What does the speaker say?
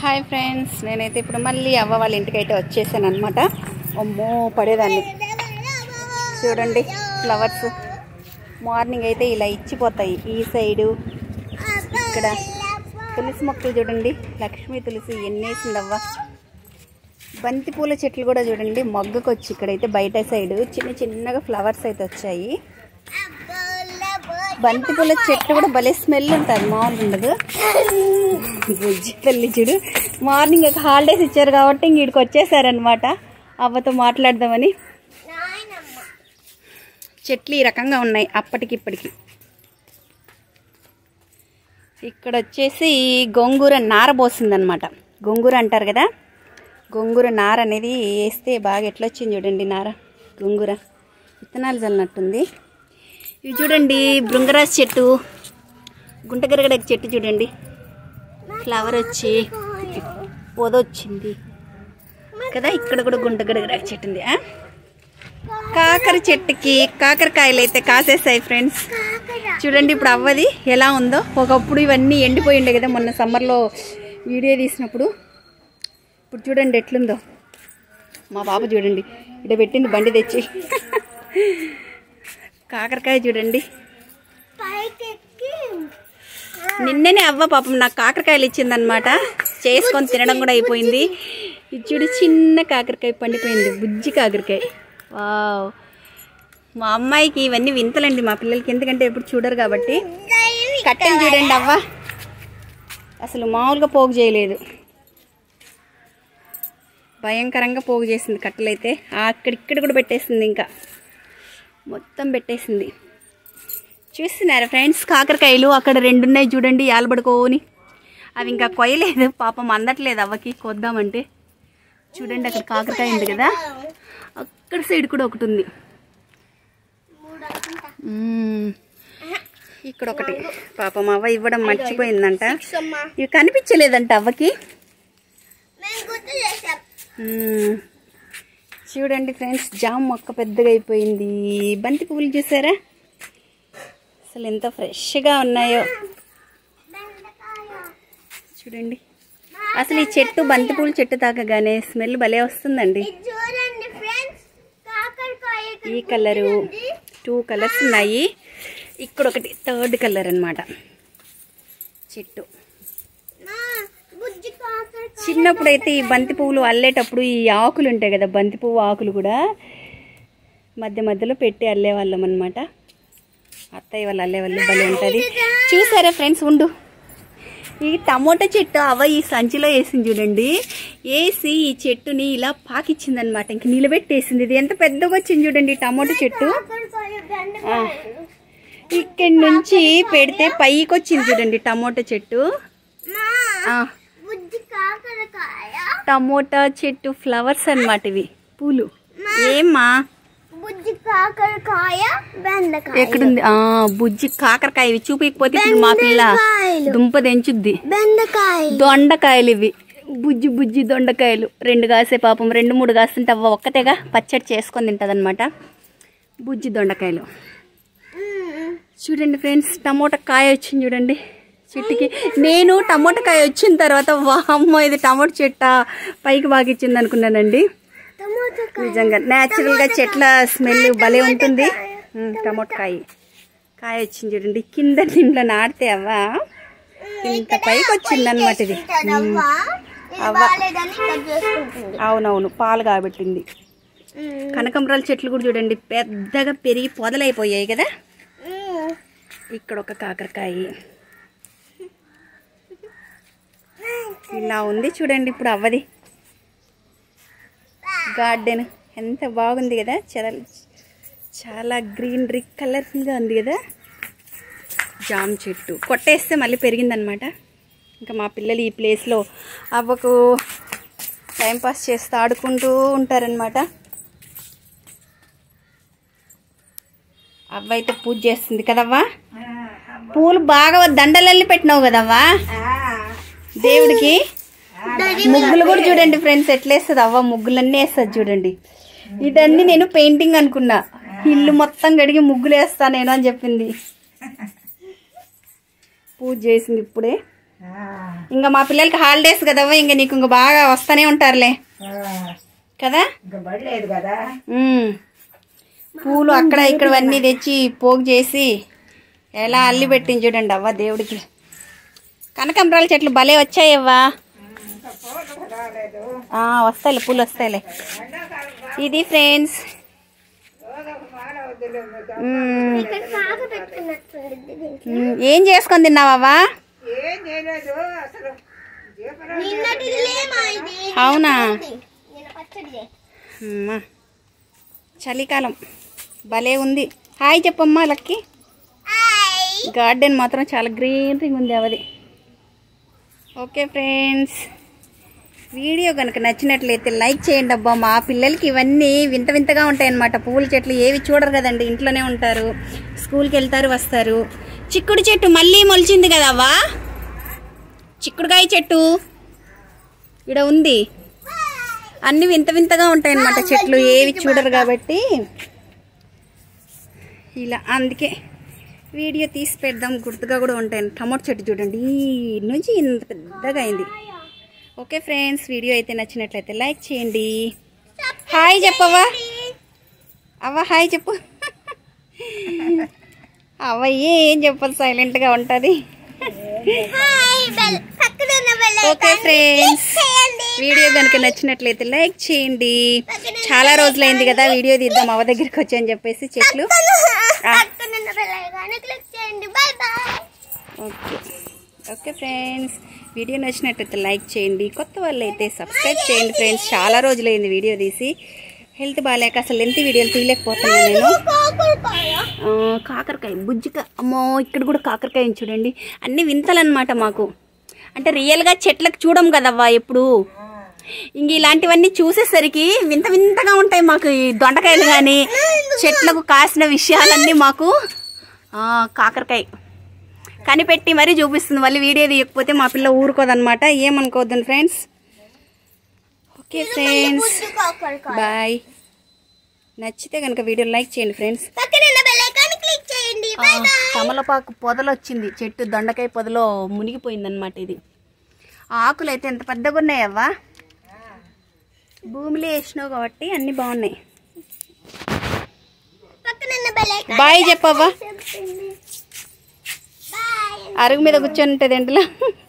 Hi friends నేనైతే ఇప్పుడు మళ్ళీ అవ్వ వాళ్ళ ఇంటికి అయితే వచ్చేసాను అనమాట అమ్మో పడేదాన్ని చూడండి ఫ్లవర్స్ మార్నింగ్ అయితే ఇలా ఇచ్చిపోతాయి ఈ సైడు ఇక్కడ తులసి మొక్కలు చూడండి లక్ష్మీ తులసి ఎన్నేసిందవ్వ బంతి పూల చెట్లు కూడా చూడండి మొగ్గకు వచ్చి ఇక్కడైతే బయట సైడ్ చిన్న చిన్నగా ఫ్లవర్స్ అయితే వచ్చాయి బంతి పూల చెట్టు కూడా భలే స్మెల్ ఉంటుంది మామూలుగా ఉండదు బుజ్జి తల్లి చూడు మార్నింగ్ ఒక హాలిడేస్ ఇచ్చారు కాబట్టి ఇంక ఇక్కడికి వచ్చేసారనమాట అవ్వతో మాట్లాడదామని చెట్లు ఈ రకంగా ఉన్నాయి అప్పటికి ఇప్పటికి ఇక్కడ వచ్చేసి గోంగూర నార పోసిందనమాట గోంగూర అంటారు కదా గోంగూర నార అనేది వేస్తే బాగా ఎట్లా వచ్చింది చూడండి నార గోంగూర విత్తనాలు చల్లినట్టుంది ఇవి చూడండి బృంగరాజ్ చెట్టు గుంటగరగడ చెట్టు చూడండి ఫ్లవర్ వచ్చి పొదొచ్చింది కదా ఇక్కడ కూడా గుంటగరగడ చెట్టు ఉంది ఆ? కాకర చెట్టుకి కాకరకాయలు అయితే కాసేస్తాయి ఫ్రెండ్స్ చూడండి ఇప్పుడు అవ్వది ఎలా ఉందో ఒకప్పుడు ఇవన్నీ ఎండిపోయి ఉండే కదా మొన్న సమ్మర్లో వీడియో తీసినప్పుడు ఇప్పుడు చూడండి ఎట్లుందో మా పాప చూడండి ఇక్కడ పెట్టింది బండి తెచ్చి కాకరకాయ చూడండి నిన్ననే అవ్వ పాపం నాకు కాకరకాయలు ఇచ్చిందనమాట చేసుకొని తినడం కూడా అయిపోయింది ఇది చూడు చిన్న కాకరకాయ పండిపోయింది బుజ్జి కాకరకాయ వావ్ మా అమ్మాయికి ఇవన్నీ వింతలండి మా పిల్లలకి ఎందుకంటే ఎప్పుడు చూడరు కాబట్టి కట్టెలు చూడండి అవ్వ అసలు మామూలుగా పోగు చేయలేదు భయంకరంగా పోగు చేసింది కట్టెలైతే అక్కడిక్కడ కూడా పెట్టేసింది ఇంకా మొత్తం పెట్టేసింది చూస్తున్నారా ఫ్రెండ్స్ కాకరకాయలు అక్కడ రెండు ఉన్నాయి చూడండి యాలబడుకోని అవి ఇంకా కొయ్యలేదు పాపం అందట్లేదు అవ్వకి కొద్దామంటే చూడండి అక్కడ కాకరకాయ ఉంది కదా అక్కడ సైడ్ కూడా ఒకటి ఉంది మ్మ్. ఇక్కడ ఒకటి పాపం అవ్వ ఇవ్వడం మర్చిపోయిందంట ఇవి కనిపించలేదంట అవ్వకి మ్మ్. చూడండి ఫ్రెండ్స్ జామ్ మొక్క పెద్దగా అయిపోయింది బంతి పువ్వులు చూసారా అసలు ఎంత ఫ్రెష్గా ఉన్నాయో చూడండి అసలు ఈ చెట్టు బంతి పూల చెట్టు తాకగానే స్మెల్ భలే వస్తుందండి చూడండి ఫ్రెండ్స్ కాకరకాయ ఈ కలరు టూ కలర్స్ ఉన్నాయి ఇక్కడ ఒకటి థర్డ్ కలర్ అన్నమాట చెట్టు మా బుజ్జి కాకరకాయ చిన్నప్పుడు అయితే ఈ బంతి పువ్వులు అల్లేటప్పుడు ఈ ఆకులు ఉంటాయి కదా బంతి పువ్వు ఆకులు కూడా మధ్య మధ్యలో పెట్టి అల్లేవాళ్ళం అనమాట అత్తయ్య వాళ్ళు అల్లేవాళ్ళు భలే ఉంటుంది చూసారా ఫ్రెండ్స్ ఉండు ఈ టమోటా చెట్టు అవ ఈ సంచిలో వేసింది చూడండి వేసి ఈ చెట్టుని ఇలా పాకిచ్చిందనమాట ఇంక నిలబెట్టేసింది ఇది ఎంత పెద్దగా వచ్చింది చూడండి ఈ టమోటా చెట్టు కాకరకాయ బెండ ఆ. ఇక్కడి నుంచి పెడితే పైకి వచ్చింది చూడండి టమోటా చెట్టు మా ఆ. బుజ్జి కాకరకాయ టమోటా చెట్టు ఫ్లవర్స్ అన్నమాట ఇవి పూలు ఏమ్మా బుజ్జి కాకరకాయ బెండకాయ ఎక్కడుంది ఆ బుజ్జి కాకరకాయ ఇవి చూపించకపోతే ఇప్పుడు మా పిల్ల బెండకాయలు. దుంప తెంచుద్ది బెండకాయ దొండకాయలు ఇవి బుజ్జి బుజ్జి దొండకాయలు రెండు కాసే పాపం రెండు మూడు కాస్తుంటే అవ్వ ఒక్కటేగా పచ్చడి చేసుకొని తింటదన్నమాట బుజ్జి దొండకాయలు చూడండి ఫ్రెండ్స్ టమోటా కాయ వచ్చింది చూడండి చెట్టుకి నేను టమోటా కాయ వచ్చిన తర్వాత వామ్మో ఇది టమోటా చెట్ట పైకి బాగిచ్చింది అనుకున్నానండి టమాటో నిజంగా న్యాచురల్ గా చెట్ల స్మెల్ భలే ఉంటుంది ఉమ్, టమోటా కాయ కాయ వచ్చింది చూడండి కింద దీంట్లో నాటితే అవ్వ ఇంత పైకి వచ్చింది అనమాట ఇది ఉమ్, అవ్వ బాగాలేదని కట్ చేసుకుంటుంది అవునవును పాలు కాబట్టింది కనకంబరాల చెట్లు కూడా చూడండి పెద్దగా పెరిగి పొదలైపోయాయి కదా ఇక్కడ ఒక కాకరకాయ ఇలా ఉంది చూడండి ఇప్పుడు అవ్వది గార్డెన్ ఎంత బాగుంది కదా చాలా చాలా గ్రీనరీ కలర్ఫుల్గా ఉంది కదా జామ చెట్టు కొట్టేస్తే మళ్ళీ పెరిగిందనమాట ఇంకా మా పిల్లలు ఈ ప్లేస్లో అవ్వకు టైంపాస్ చేస్తూ ఆడుకుంటూ ఉంటారనమాట అవ్వ అయితే పూజ చేస్తుంది కదవ్వా పూలు బాగా దండలల్లి పెట్టినావు కదవ్వా దేవుడికి ముగ్గులు కూడా చూడండి ఫ్రెండ్స్ ఎట్లా వేస్తుంది అవ్వ ముగ్గులన్నీ వేస్తుంది చూడండి ఇదన్నీ నేను పెయింటింగ్ అనుకున్నా ఇల్లు మొత్తం కడిగి ముగ్గులు వేస్తా నేను అని చెప్పింది పూజ చేసింది ఇప్పుడే ఇంకా మా పిల్లలకి హాలిడేస్ కదవ్వ ఇంకా నీకు ఇంకా బాగా వస్తూనే ఉంటారులే కదా ఇంకా పడలేదు కదా ఉమ్. పూలు అక్కడ ఇక్కడ అన్నీ తెచ్చి పోగు చేసి ఎలా అల్లి పెట్టింది చూడండి అవ్వ దేవుడికి కనకంబరాల చెట్లు భలే వచ్చాయవ్వా ఆ, వస్తాయిలే పూలు వస్తాయిలే ఇది ఫ్రెండ్స్ ఉమ్. ఇక్కడ కాక పెట్టుకున్నట్టుంది దీనికి ఉమ్, ఏం చేసుకొని తిన్నావవ్వా ఏం చేయలేదు అసలు దీపం నిన్నటిదిలేమా ఇది అవునా నేను పచ్చడి చేయి. అమ్మా చలికాలం భలే ఉంది హాయ్ చెప్పమ్మా లక్కి హాయ్ గార్డెన్ మాత్రం చాలా గ్రీనరీగా ఉంది అవది ఓకే ఫ్రెండ్స్ వీడియో కనుక నచ్చినట్లయితే లైక్ చేయండి అబ్బా మా పిల్లలకి ఇవన్నీ వింత వింతగా ఉంటాయన్నమాట పువ్వుల చెట్లు ఏవి చూడరు కదండి ఇంట్లోనే ఉంటారు స్కూల్కి వెళ్తారు వస్తారు చిక్కుడు చెట్టు మళ్ళీ మొలిచింది కదా అవ్వా చిక్కుడుకాయ చెట్టు ఇక్కడ ఉంది అన్ని వింత వింతగా ఉంటాయన్నమాట చెట్లు ఏవి చూడరు కాబట్టి ఇలా అందుకే వీడియో తీసి పెడదాం గుర్తుగా కూడా ఉంటాయి టమాటో చెట్టు చూడండి ఈ నుంచి ఇంత పెద్దగా అయింది ఓకే ఫ్రెండ్స్ వీడియో అయితే నచ్చినట్లయితే లైక్ చేయండి హాయ్ చెప్పవా అవ్వ హాయ్ చెప్పు అవ్వ ఏం చెప్పాలి సైలెంట్గా ఉంటుంది హాయ్ బెల్ పక్కన ఉన్న బెల్ ఓకే ఐకాన్ ఫ్రెండ్స్ చేయండి వీడియో కనుక నచ్చినట్లయితే లైక్ చేయండి చాలా రోజులైంది కదా వీడియో తీద్దాం అవ్వ దగ్గరికి వచ్చి అని చెప్పేసి చెట్లు పక్కన ఉన్న బెల్ ఐకాన్ క్లిక్ చేయండి bye bye okay okay friends video నచ్చినట్లయితే లైక్ చేయండి కొత్త వాళ్ళు అయితే సబ్స్క్రైబ్ చేయండి ఫ్రెండ్స్ చాలా రోజులైంది వీడియో తీసి హెల్త్ బాగాలేక అసలు ఎంత వీడియోలు తీయలేకపోతున్నాను నేను కాకరకాయ ఆ, కాకరకాయ బుజ్జిక అమ్మో ఇక్కడ కూడా కాకరకాయ ఉంది చూడండి అన్ని వింతలన్నమాట మాకు అంటే రియల్గా చెట్లకు చూడం కదవ్వా ఎప్పుడు ఇంక ఇలాంటివన్నీ చూసేసరికి వింత వింతగా ఉంటాయి మాకు ఈ దొండకాయలు కానీ చెట్లకు కాసిన విషయాలన్నీ మాకు ఆ, కాకరకాయ కనిపెట్టి మరీ చూపిస్తుంది మళ్ళీ వీడియో తీయకపోతే మా పిల్ల ఊరుకోదన్నమాట ఏమనుకోవద్దు ఫ్రెండ్స్ ఓకే ఫ్రెండ్స్ బుజ్జి కాకరకాయ బాయ్ నచ్చితే కనుక వీడియో లైక్ చేయండి ఫ్రెండ్స్ పక్కన ఉన్న బెల్ ఐకాన్ క్లిక్ చేయండి ఆ, బై బై తమలపాకు పొదలు వచ్చింది చెట్టు దొండకాయ పొదలో మునిగిపోయిందన్నమాట ఇది ఆ ఆకులు అయితే ఎంత పెద్దగా ఉన్నాయవ్వా భూమిలో వేసినావు కాబట్టి అన్ని బాగున్నాయి పక్కన ఉన్న బెల్ ఐకాన్ బాయ్ చెప్పవ్వా చెప్పండి బాయ్ అరుగు మీద కూర్చొని ఉంటుంది ఎంటలో